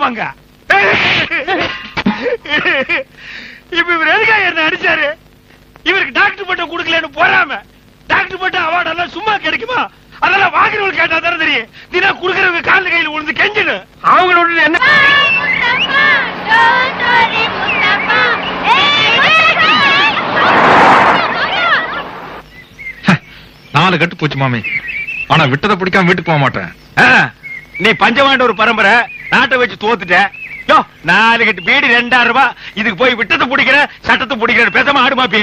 ஆமாங்க இப்ப இவர் எதுக்காக என்ன அடிச்சாரு இவருக்கு டாக்டர் பட்டம் கொடுக்கலன்னு போறாம டாக்டர் பட்டம் அவார்ட் எல்லாம் சும்மா கிடைக்குமா அதெல்லாம் வாங்குறவங்க கேட்டா தானே தெரியும் தினம் குடுக்கறவங்க கால்ல கையில விழுந்து கெஞ்சனு அவங்களோட என்ன நாலு கட்டு போச்சு மாமி ஆனா விட்டதை பிடிக்காம வீட்டுக்கு போக மாட்டேன் ஆ, நீ பஞ்சவாண்ட ஒரு பரம்பரை நாட்டை வச்சு தோத்துட்ட யோ நாலு கட்டு பீடி ரெண்டாயிரம் ரூபாய் இதுக்கு போய் விட்டத்தை பிடிக்கிற சட்டத்தை பிடிக்கிற பேசாம ஆடு மாப்பி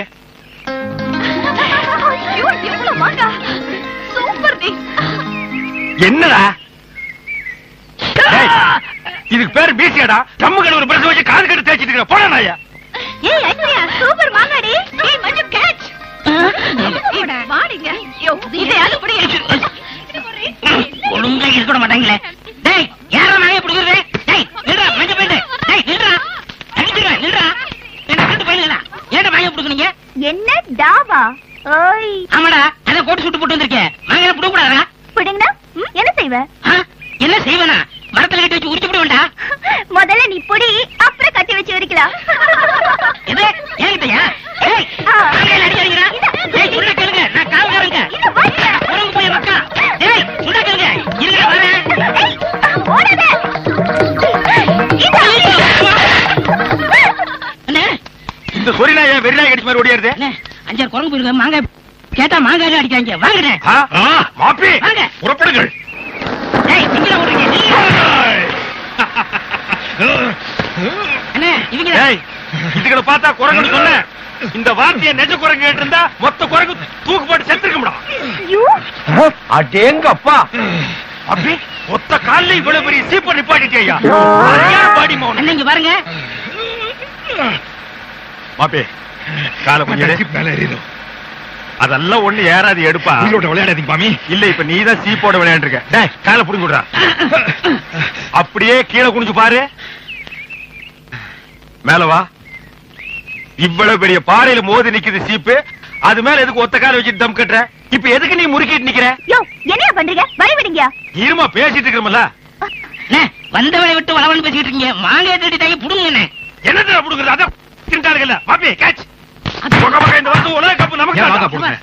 சூப்பர் டி என்னடா டேய், இதுக்கு பேரு பீசியாடா தம்மு கழுவுற பிரச்சனை வச்சு காது கட்டு தேய்ச்சிட்டு இருக்கிற போடா நாயா ஏய் ஐஸ்வர்யா சூப்பர் மாங்காடி ஏய் மஞ்சு கேட்ச் வாடிங்க யோ இதை அது புடி ஒழுங்கா இருக்க மாட்டாங்களே டேய் யாரா நாயே புடிக்குறது டேய் நில்றா மஞ்ச பேண்டு டேய் நில்றா அடிச்சுடா நில்றா என்ன கண்டு பையலா ஏன்டா வாங்க புடுக்குனீங்க என்ன டாவா ஓய் ஆமாடா அத கோட்டு சுட்டு போட்டு வந்திருக்கேன் வாங்க புடுக்க கூடாதா புடிங்கனா என்ன செய்வ என்ன செய்வனா மரத்துல கட்டி வச்சு உரிச்சு விடுவேன்டா முதல்ல நீ புடி அப்புறம் கட்டி வச்சு வரிக்கலாம் இது ஏங்கிட்டயா டேய் வாங்க அடிக்காதீங்கடா டேய் சொல்ல கேளுங்க நான் காவல்காரங்க உறங்கு போய் மக்கா டேய் சொல்ல கேளுங்க இருங்க வரேன் அண்ணே இந்த சொரி நாயா வெறி நாய் கடிச்ச மாதிரி ஓடியாருது அண்ணே அஞ்சாறு குரங்கு போயிருக்க மாங்காய் கேட்டா மாங்காய் அடிக்காங்க வாங்கண்ணே மாப்பி வாங்க புறப்படுங்கள் டேய் நீங்களா ஓடுறீங்க அண்ணே இவங்க டேய் இதுகளை பார்த்தா குரங்குன்னு சொன்னேன் இந்த வார்த்தையை நெஜ குரங்கு கேட்டு இருந்தா மொத்த குரங்கு தூக்கு போட்டு செத்துருக்க அடேங்கப்பா அப்படி ஒத்த கால்ல இவ்வளவு பெரிய சீப்ப நிப்பாட்டிட்டியா பாடி மௌனம் அண்ணே இங்க பாருங்க மாப்பி காலை கொஞ்சம் எடு. மேல ஏறிடும் அதெல்லாம் ஒண்ணு ஏறாது எடுப்பா உயிரோட விளையாடாதீங்க மாமி இல்ல இப்ப நீ தான் சீப்போட விளையாண்டுருக்க டேய் காலை புடிங்க விடுறா அப்படியே கீழே குனிஞ்சு பாரு மேல வா இவ்வளவு பெரிய பாறையில மோதி நிக்குது சீப்பு அது மேல எதுக்கு ஒத்த கால வச்சுட்டு தம் கட்டுற இப்ப எதுக்கு நீ முறுக்கிட்டு நிக்கிற யோ என்னையா பண்றீங்க வழி விடுங்க இருமா பேசிட்டு இருக்கிறோம்ல அண்ணே வந்தவளை விட்டு வளவன்னு பேசிட்டு இருக்கீங்க மாங்காய் தேடி புடுங்க அண்ணே என்னடா புடுங்குறது அதான் திண்டாளுங்கல்ல மாப்பி கேட்ச் பக்க பக்க இந்த வருஷம் உலக கப்பு நமக்கு ஏன் வாங்க தான்டா. போடுங்க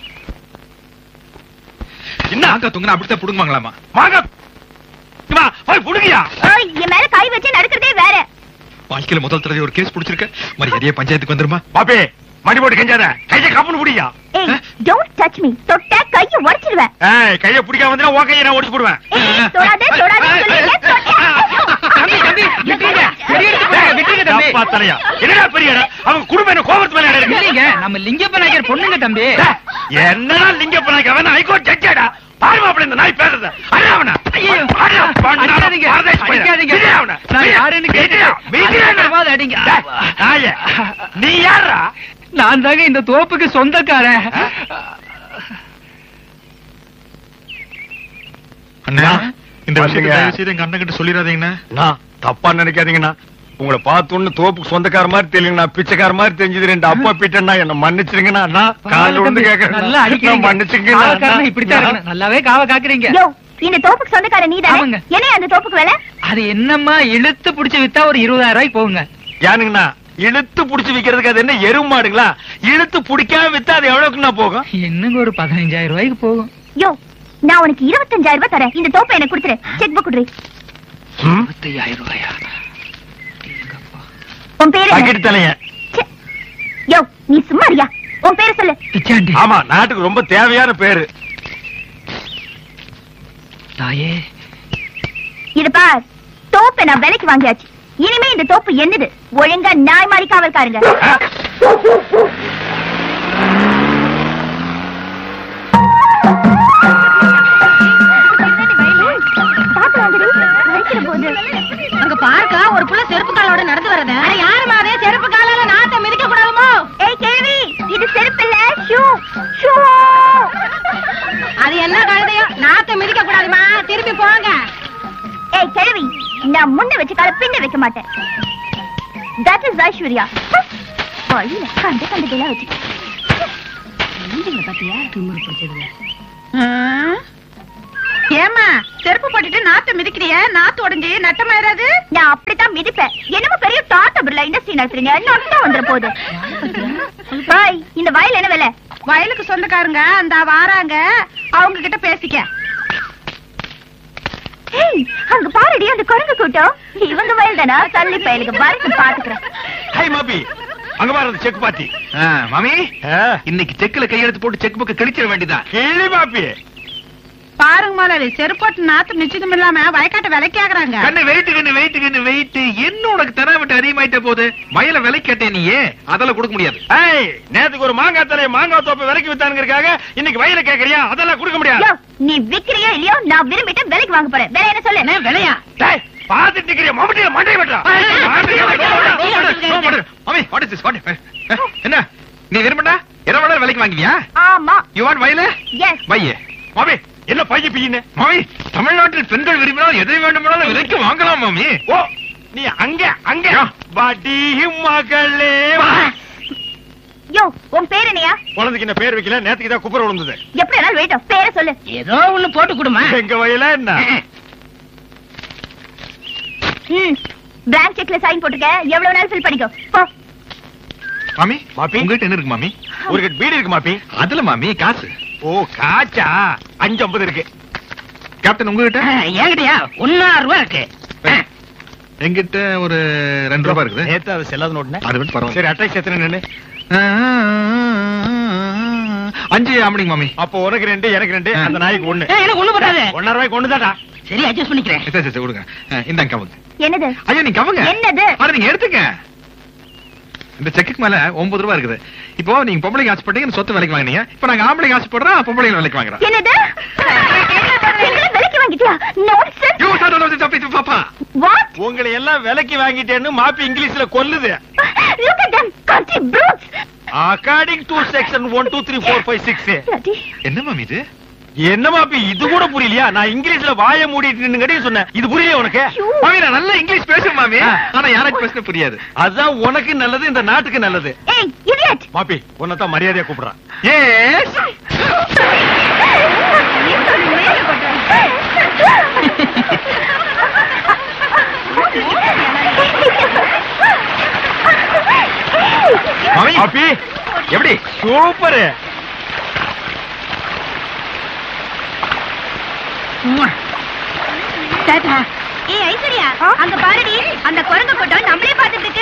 என்ன நாங்க துங்கினா அப்படித்தான் புடுங்குவாங்களாமா வாங்க வா, போய் புடுங்கியா ஓய் என் மேல கை வச்சு நடக்கிறதே வேற வாழ்க்கையில முதல் தடவை ஒரு கேஸ் பிடிச்சிருக்க மரியாதையே பஞ்சாயத்துக்கு வந்துருமா பாப்பி மணி போட்டு கெஞ்சாத கையை கப்புன்னு புடியா ஏய் டோன்ட் டச் மீ தொட்டா கைய உடைச்சிடுவேன் ஏய் கையை பிடிக்காம வந்தா உன் கையை நான் ஒடிச்சு போடுவேன் ஏய் தொடாதே தொடாதே சொல்லிருக்கேன் தம்பி, தம்பி, விட்டுருங்க. டேய், விட்டுருங்க தம்பி. அப்பா தலையா. என்னடா பெரிய இடம்? அவங்க குடும்பம் என்ன கோபத்து மேல இடம் இருக்கு? நம்ம லிங்கப்ப நாயக்கர் பொண்ணுங்க தம்பி டேய், என்னடா லிங்கப்ப நாய்க்கு அவன் ஹைகோர்ட் ஜட்ஜாடா பாரு மாப்பிள்ளை இந்த நாய் பேசுறத அடா அவன ஐயோ. அடா, பண்ணாடா, அடிக்காதீங்க. பாரதேஷ் பையன். அடிக்காதீங்க. விடு அவன. நான் யாருன்னு விடுடா, விடுடா. அடிக்காதீங்க, அடிங்க. டேய், நாயே, நீ யாரா நான் தாங்க இந்த தோப்புக்கு சொந்தக்காரன் அண்ணா இந்த விஷயத்தை வந்துங்க. தயவு செய்து எங்க அண்ணன் கிட்ட சொல்லிடாதீங்கண்ணா நான் தப்பா நினைக்காதீங்கண்ணா உங்களை பார்த்தோன்னு தோப்புக்கு சொந்தக்கார மாதிரி தெரியலங்கண்ணா பிச்சைக்கார மாதிரி தெரிஞ்சது ரெண்டு அப்பா பீட்டன்னா என்ன மன்னிச்சிருங்கண்ணா நான் கால் விழுந்து நல்லா கேட்கறேன் மன்னிச்சுங்க காவக்காரன் இப்படித்தான் இருக்கணும். நல்லாவே காவ காக்குறீங்க யோ இந்த தோப்புக்கு சொந்தக்கார நீ தானே ஆமாங்க. என்ன அந்த தோப்புக்கு வேலை அது என்னம்மா இழுத்து புடிச்சு வித்தா ஒரு இருபதாயிரம் ரூபாய்க்கு போகுங்க யானுங்கண்ணா இழுத்து புடிச்சு விக்கிறதுக்கு அது என்ன எருவு மாடுங்களா இழுத்து புடிக்காம வித்தா அது எவ்வளவுக்குண்ணா போகும் என்னங்க ஒரு பதினஞ்சாயிரம் ரூபாய்க்கு போகும் யோ நான் உனக்கு இருபத்தஞ்சாயிரம் ரூபாய் தரேன் இந்த தோப்பை எனக்கு கொடுத்துரு செக் புக் குடுறி இருபத்தையாயிரம் ரூபாயா உன் பேரு என்ன? பக்கெட் தலைய ச்சே. யோ நீ சும்மா இருயா உன் பேரு சொல்லு பிச்சாண்டி ஆமா நாட்டுக்கு ரொம்ப தேவையான பேரு தாயே இது பார் தோப்பை நான் விலைக்கு வாங்கியாச்சு இனிமே இந்த தோப்பு என்னது ஒழுங்கா நாய் மாதிரி காவல்காருங்க பாத்து வாங்குடி, வலிக்கிற போது. அங்க பார்க்கா ஒரு புள்ள செருப்பு காலோட நடந்து வரத யாருமா அதே செருப்பு காலால நாத்த மிதிக்க கூடாதுமோ ஏய் கேள்வி இது செருப்பு இல்ல ஷூ ஷூ அது என்ன கழுதையோ நாத்த மிதிக்க கூடாதுமா திருப்பி போங்க ஏய் கேள்வி நான் முன்ன வச்ச கால பின்ன வைக்க மாட்டேன் தட் இஸ் ஐஸ்வர்யா வழியில கண்டு கண்டதெல்லாம் வச்சு பாத்தியா திமுரு பிடிச்சதுல ஏமா செருப்பு போட்டுட்டு நாத்து மிதிக்கிறிய நாத்து உடைஞ்சு நட்டமாயிராது நான் அப்படித்தான் மிதிப்பேன் என்னமோ பெரிய டாட்டா பிர்லா இண்டஸ்ட்ரி நடத்துறீங்க நஷ்டம் வந்துட போகுது பாய் இந்த வயல் என்ன விலை வயலுக்கு சொந்தக்காரங்க அந்த வாராங்க அவங்க கிட்ட பேசிக்க ஏய், அங்க பாருடி அந்த குரங்கு கூட்டம் இவங்க வயல் தானா தள்ளி பயலுக்கு வரட்டும் பாத்துக்கிறேன் ஹை மாபி அங்க பாரு செக் பாத்தி ஆ, மாமி இன்னைக்கு செக்ல கையெழுத்து போட்டு செக் புக்க கிழிச்சிட வேண்டியதான் கிளி மாப்பி பாருங்க முதலாளி செருப்பு போட்டு நாத்து மிச்சதும் இல்லாம வயக்காட்ட விலைக்கு ஆகுறாங்க கண்ணு வெயிட் கண்ணு வெயிட் கண்ணு வெயிட் என்ன உனக்கு தர விட்டு அதிகமாயிட்ட போது வயல விலை கேட்டேன் நீயே அதெல்லாம் கொடுக்க முடியாது ஏய் நேத்துக்கு ஒரு மாங்காய் தலையை மாங்காய் தோப்பை விலைக்கு வித்தானுங்கிறக்காக இன்னைக்கு வயல கேக்குறியா அதெல்லாம் கொடுக்க யோ, முடியாது நீ விக்கிறியோ இல்லையோ நான் விரும்பிட்டு விலைக்கு வாங்க போறேன் வேற என்ன சொல்லு என்ன விலையா டேய் பாத்துட்டு இருக்கிற மம்முட்டியில மண்டை வெட்டுறா மாமி வாட் இஸ் திஸ் வாட் என்ன நீ விரும்படா எதை வேணாலும் விலைக்கு வாங்குவியா ஆமா யூ வாண்ட் வயல எஸ் வையே மாமி என்ன பைய பையன்னு மாமி தமிழ்நாட்டில் பெண்கள் விரும்பினால் எதை வேண்டுமானாலும் விலைக்கு வாங்கலாம் மாமி ஓ நீ அங்க அங்க யா. வாடி மகளே யோ உன் பேர் என்னையா குழந்தைக்கு என்ன பேர் வைக்கல நேத்துக்கு தான் குப்புற விழுந்தது எப்படி வேணாலும் வெயிட்டும் பேரை சொல்லு ஏதோ ஒண்ணு போட்டு கொடுமா எங்க வயல என்ன ம் பிளாங்க் செக்ல சைன் போட்டுக்க எவ்வளவு நாள் ஃபில் பண்ணிக்கோ போ மாமி மாப்பி? உங்ககிட்ட என்ன இருக்கு மாமி ஒரு கட்டு பீடி இருக்கு மாப்பி அதுல மாமி காசு ஓ காச்சா அஞ்சு ஐம்பது இருக்கு கேப்டன் உங்ககிட்ட என்கிட்டயா ஒன்னாறு ரூபா இருக்கு எங்கிட்ட ஒரு ரெண்டு ரூபாய் இருக்குது நேத்து அது செல்லாத நோட்டுனே அது விட்டு பரவாயில்ல சரி அட்டைஸ் எத்தனை நின்னு அஞ்சு ஆம்படிங்க மாமி அப்போ உனக்கு ரெண்டு எனக்கு ரெண்டு அந்த நாய்க்கு ஒண்ணு ஏய், எனக்கு ஒண்ணு பத்தாது ஒன்னரை ரூபாய்க்கு ஒண்ணுதாடா சரி அட்ஜஸ்ட் பண்ணிக்கிறேன் சரி சரி சரி, கொடுங்க அஹ், இந்தாங்க கவுங்க என்னது ஐயோ நீங்க கவுங்க என்னது அட நீங்க எடுத்துங்க இந்த செக்குக்கு மேல ஒன்பது ரூபாய் இருக்குது இப்போ நீங்க பொம்பளைக்கு ஆசைப்பட்டீங்க சொத்து விலைக்கு வாங்கினீங்க இப்போ நாங்க ஆம்பளைக்கு ஆசைப்படுறோம் பொம்பளைங்க விலைக்கு வாங்குறோம் என்னது எங்களை விலைக்கு வாங்கிட்டியா நான்சென்ஸ் யூ சார் நோ தப்பி பாப்பா வாட் உங்களை எல்லாம் விலைக்கு வாங்கிட்டேன்னு மாப்பி இங்கிலீஷ்ல கொல்லுது look at them country brutes according to section one two three four five six bloody என்ன மாமி இது என்ன மாப்பி இது கூட புரியலையா நான் இங்கிலீஷ்ல வாய மூடிட்டு நின்னுங்கடி சொன்னேன் இது புரியல உனக்கு மாமி நான் நல்லா இங்கிலீஷ் பேசுவேன் மாமி ஆ. ஆனா யாராச்சும் பேசுன புரியாது அதுதான் உனக்கு நல்லது இந்த நாட்டுக்கு நல்லது ஏய் idiot மாப்பி உன்னதான் மரியாதையா கூப்பிடுறான் எஸ் மாமி மாப்பி எப்படி சூப்பர் டாடா. ஏய் ஐஸ்வர்யா அங்க பாருடி அந்த குரங்கு கூட்டம் நம்மளே பார்த்துட்டு இருக்கு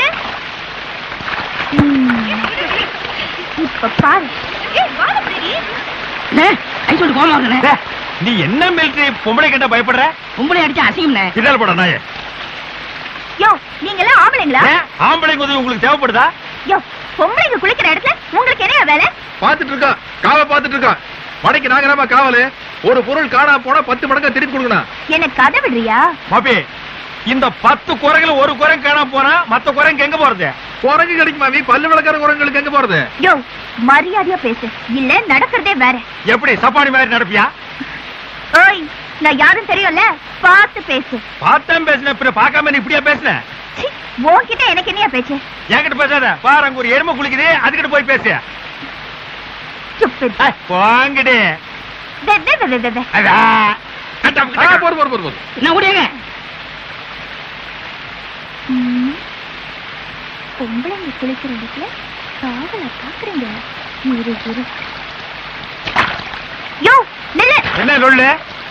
இப்ப பாரு ஏய் வாங்க பிரிடி அண்ணே, ஐசோடு கோமா வருதுண்ணே. டே, நீ என்ன மிலிட்டரி பொம்பளை கிட்ட பயப்படுற பொம்பளை அடிச்சா அசிங்கம்ண்ணே. பின்னால் போட நாயே யோ நீங்க எல்லாம் ஆம்பளைங்களா ஏன், ஆம்பளைங்க உதவி உங்களுக்கு தேவைப்படுதா யோ பொம்பளைங்க குளிக்கிற இடத்துல உங்களுக்கு என்ன வேலை பாத்துட்டு இருக்கோம் காவ பாத்துட்டு இருக்கோம் மடைக்கு நாகரமா காவலு ஒரு பொருள் காணாம போனா பத்து மடங்கா திருப்பி கொடுக்கணும் என்ன கதை விடுறியா மாப்பி இந்த பத்து குரங்குல ஒரு குரங்கு காணாம போனா மத்த குரங்கு எங்க போறது குரங்கு கிடைக்கும் மாமி பல்லு விளக்கார குரங்களுக்கு எங்க போறது யோ மரியாதையா பேசு இல்ல நடக்கிறதே வேற எப்படி சப்பானி மாதிரி நடப்பியா ஓய் நான் யாரும் தெரியும்ல பார்த்து பேசு பார்த்தேன் பேசுன பின்ன பார்க்காம நீ இப்படியா பேசுன சி, உன்கிட்ட எனக்கு என்னையா பேச்சு என்கிட்ட பேசாத பாரு அங்க ஒரு எருமை குளிக்குது அதுகிட்ட போய் பேசு Stupid. வாங்கடி வெ, வெ, வெ, வெ, வெ, வெ. அதா. ஆ, போடு போடு போடு போடு என்ன ஓடியாங்க? ம். பொம்பளைங்க குளிக்கிற இடத்துல காவல பாக்குறீங்க இரு இரு யோ நில்லு என்ன லொல்லு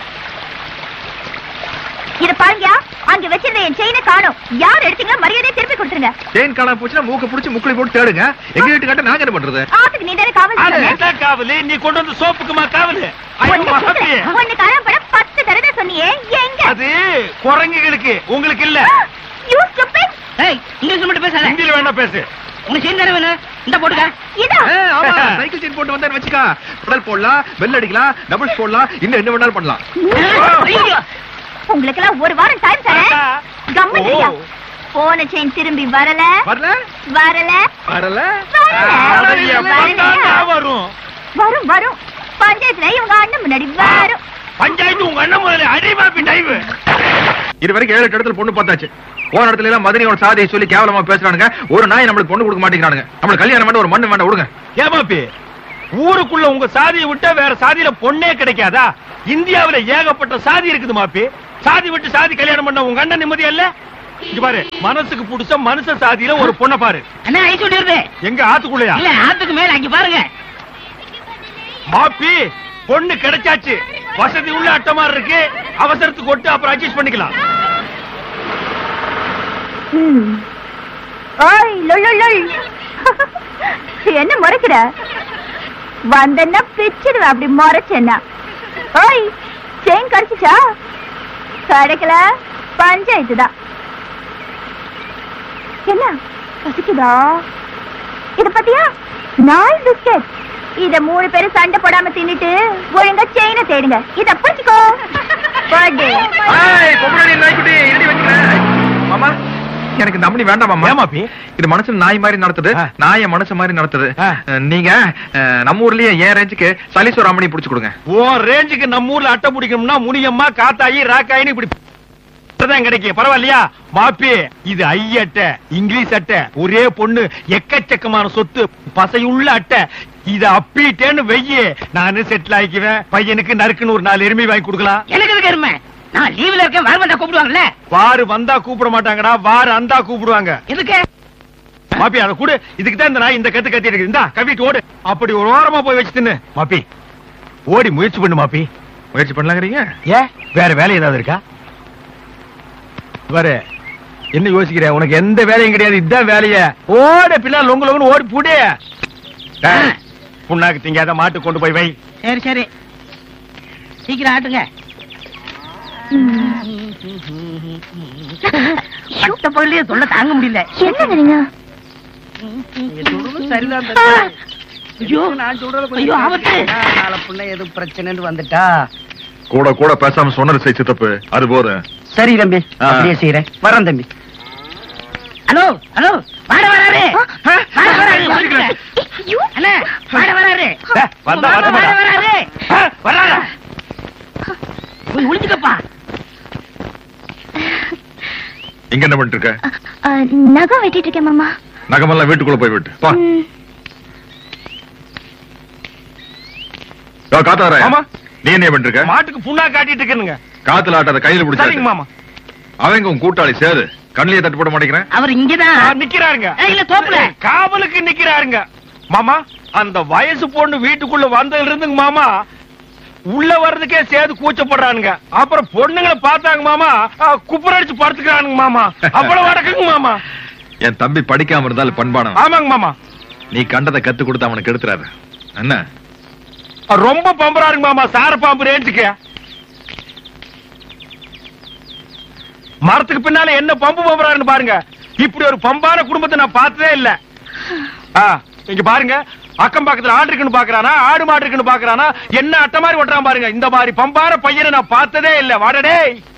இத பாருங்க அங்க வச்சிருந்த என் செயினை காணோம் யார் எடுத்தீங்க மரியாதையை திருப்பி கொடுத்துருங்க செயின் காணாம போச்சுன்னா மூக்க புடிச்சு முக்குளி போட்டு தேடுங்க எங்க வீட்டு காட்ட நாங்க என்ன பண்றது ஆத்துக்கு நீ தானே காவல் அது சொன்ன? என்ன காவலு நீ கொண்டு வந்து சோப்புக்குமா காவலு ஐயோ ஒண்ணு மகாபி கேக்கல. ஒண்ணு காணாம போன பத்து தடவை சொன்னியே எங்க அது குரங்குகளுக்கு உங்களுக்கு இல்ல யூ stupid ஏய், இங்கிலீஷ்ல மட்டும் பேசாத. ஹிந்தியில வேணா பேசு உனக்கு செயின் தானே வேணும்? இந்தா போட்டுக்க. இதா ஏ, ஆமா சைக்கிள் செயின் போட்டு வந்தேன்னு வச்சுக்கா பெடல் போடலாம் பெல் அடிக்கலாம் டபுள்ஸ் போடலாம் இன்னும் என்ன வேணாலும் பண்ணலாம் ஐயோ. உங்களுக்கு எல்லாம் ஒரு வாரம் டைம் தரேன் கம்மன் ஓ. போன செயின் திரும்பி வரல வரல வரல வரல அது எப்ப வரும் வரும் வரும் பஞ்சாயத்துல இவங்க அண்ணன் முன்னாடி வரும் பஞ்சாயத்து உங்க அண்ணன் முதல்ல அடிமாப்பி டைவு இது வரைக்கும் ஏழு எட்டு இடத்துல பொண்ணு பார்த்தாச்சு போன இடத்துல எல்லாம் மதுரையோட சாதியை சொல்லி கேவலமா பேசுறானுங்க ஒரு நாய் நம்மளுக்கு பொண்ணு கொடுக்க மாட்டேங்கிறானுங்க நம்மளுக்கு கல்யாணம் வேண்டாம் ஒரு மண்ணு வேண்டாம் விடுங்க ஏமாப்பி ஊருக்குள்ள உங்க சாதியை விட்டா வேற சாதியில பொண்ணே கிடைக்காதா இந்தியாவுல ஏகப்பட்ட சாதி இருக்குது மாப்பி சாதி விட்டு சாதி கல்யாணம் பண்ண உங்க அண்ணன் நிம்மதியா இல்ல இங்க பாரு மனசுக்கு பிடிச்ச மனுஷ சாதியில ஒரு பொண்ணை பாரு அண்ணா ஐஸ் விட்டு எங்க ஆத்துக்குள்ளயா இல்ல ஆத்துக்கு மேல அங்க பாருங்க மாப்பி பொண்ணு கிடைச்சாச்சு வசதி உள்ள அட்டமா இருக்கு அவசரத்துக்கு ஒட்டு அப்புறம் அட்ஜஸ்ட் பண்ணிக்கலாம் ம். ஓய் லொல் லொல், லொல். என்ன முறைக்கிற வந்தன்னா பிச்சிடுவேன் அப்படி முறைச்சேன்னா ஓய் செயின் கிடைச்சிச்சா கிடைக்கல பஞ்சாயத்து தான் என்ன பசிக்குதா இத பத்தியா நாலு பிஸ்கட் இத மூணு பேரும் சண்டை போடாம தின்னுட்டு ஒழுங்கா செயினை தேடுங்க இத பிடிச்சுக்கோ பர்த்டே ஏய், பொம்பளை நாய்க்குட்டி, எழுதி வச்சுக்கிறேன். மாமா எனக்கு இந்த அம்மனி வேண்டாம் மாமா ஏன் மாப்பி இது மனுஷன் நாய் மாதிரி நடத்துது ஆ. நாய மனுஷன் மாதிரி நடத்துது ஆ. அஹ், நீங்க அஹ், நம்ம ஊர்லயே ஏன் ரேஞ்சுக்கு சலீஸ்வர அம்மனி புடிச்சு கொடுங்க உன் ரேஞ்சுக்கு நம்ம ஊர்ல அட்டை பிடிக்கணும்னா முனியம்மா காத்தாயி ராக்காயின்னு இப்படி தான் கிடைக்கும் பரவாயில்லையா மாப்பி இது ஐ அட்டை இங்கிலீஷ் அட்டை ஒரே பொண்ணு எக்கச்சக்கமான சொத்து பசையுள்ள அட்டை இத அப்பிட்டேன்னு வெய்யி நானு செட்டில் ஆயிக்குவேன் பையனுக்கு நறுக்குன்னு ஒரு நாலு எருமை வாங்கி கொடுக்கலாம் எனக்கு எதுக்கு எருமை நான் லீவ்ல இருக்கேன் வர வந்தா கூப்பிடுவாங்கல்ல வாரு வந்தா கூப்பிட மாட்டாங்கடா வாரு அந்தா கூப்பிடுவாங்க எதுக்கு மாப்பி அதை கூட இதுக்கு தான் இந்த நாய் இந்த கத்து கத்தி இருக்கு இந்தா கவிட்டு ஓடு அப்படி ஒரு ஓரமா போய் வச்சு தின்னு மாப்பி ஓடி முயற்சி பண்ணு மாப்பி முயற்சி பண்ணலாங்கிறீங்க ஏ வேற வேலை ஏதாவது இருக்கா பாரு என்ன யோசிக்கிற உனக்கு எந்த வேலையும் கிடையாது இதுதான் வேலைய ஓட பிள்ளை லொங்கு லொங்குன்னு ஓடி புடி டேய், புண்ணாக்கு திங்காத மாட்டு கொண்டு போய் வை சரி சரி சீக்கிரம் ஆட்டுங்க பட்ட பகலையே சொல்ல தாங்க முடியல என்னங்க நீங்க சரிதான் ஐயோ ஐயோ ஆபத்து நாளை புள்ள எதுவும் பிரச்சனைன்னு வந்துட்டா கூட கூட பேசாம சொன்னது செய்ய சித்தப்பு அது போதும் சரி தம்பி ஆ. அப்படியே செய்யறேன் வரேன் தம்பி ஹலோ ஹலோ வாட வராரு ஆ? வாட வராரு வந்துருங்க. ஐயோ அண்ணா வாட வராரு டேய், வந்தா வாட வர மாட்டா. வராரு ஆ, வர்றாரா? போய் ஒளிஞ்சுக்கப்பா இங்க என்ன பண்ணிட்டு இருக்க அ, அ, நகம் வெட்டிட்டு இருக்கேன் மாமா நகமெல்லாம் வீட்டுக்குள்ள போய் விட்டு பா ம். காத்தார ஆமா. நீ என்ன பண்ணிட்டு இருக்க மாட்டுக்கு புண்ணா காட்டிட்டு இருக்கேனுங்க காத்துல ஆட்டாத கையில சரிங்க பிடிச்சாங்க மாமா அவங்க உன் கூட்டாளி சேரு கண்ணிலே தட்டு போட மாட்டேங்கிறேன் அவர் இங்கதான் ஆ, நிக்கிறாருங்க ஏய், இல்ல தோப்புல காவலுக்கு நிக்கிறாருங்க மாமா அந்த வயசு பொண்ணு வீட்டுக்குள்ள வந்ததுல இருந்துங்க மாமா உள்ள வர்றதுக்கே சேது கூச்சப்படுறானுங்க அப்புறம் பொண்ணுங்களை பார்த்தாங்க மாமா ஆ, குப்புரடிச்சு படுத்துக்கிறானுங்க மாமா அவ்வளவு அடக்குங்க மாமா என் தம்பி படிக்காம இருந்தாலும் பண்பானம் ஆமாங்க மாமா நீ கண்டதை கத்து கொடுத்து அவனுக்கு எடுத்துறாரு என்ன ஆ, ரொம்ப பம்புறாருங்க மாமா சார பாம்பு ரேஞ்சுக்கு மரத்துக்கு பின்னால என்ன பம்பு பம்புறாருன்னு பாருங்க இப்படி ஒரு பம்பான குடும்பத்தை நான் பார்த்ததே இல்ல ஆ, இங்க பாருங்க அக்கம் பக்கத்துல ஆடு இருக்குன்னு பாக்குறானா ஆடு மாடு இருக்குன்னு பாக்குறானா என்ன அட்ட மாதிரி ஒட்டுறான் பாருங்க இந்த மாதிரி பம்பான பையனை நான் பார்த்ததே இல்ல வாடடே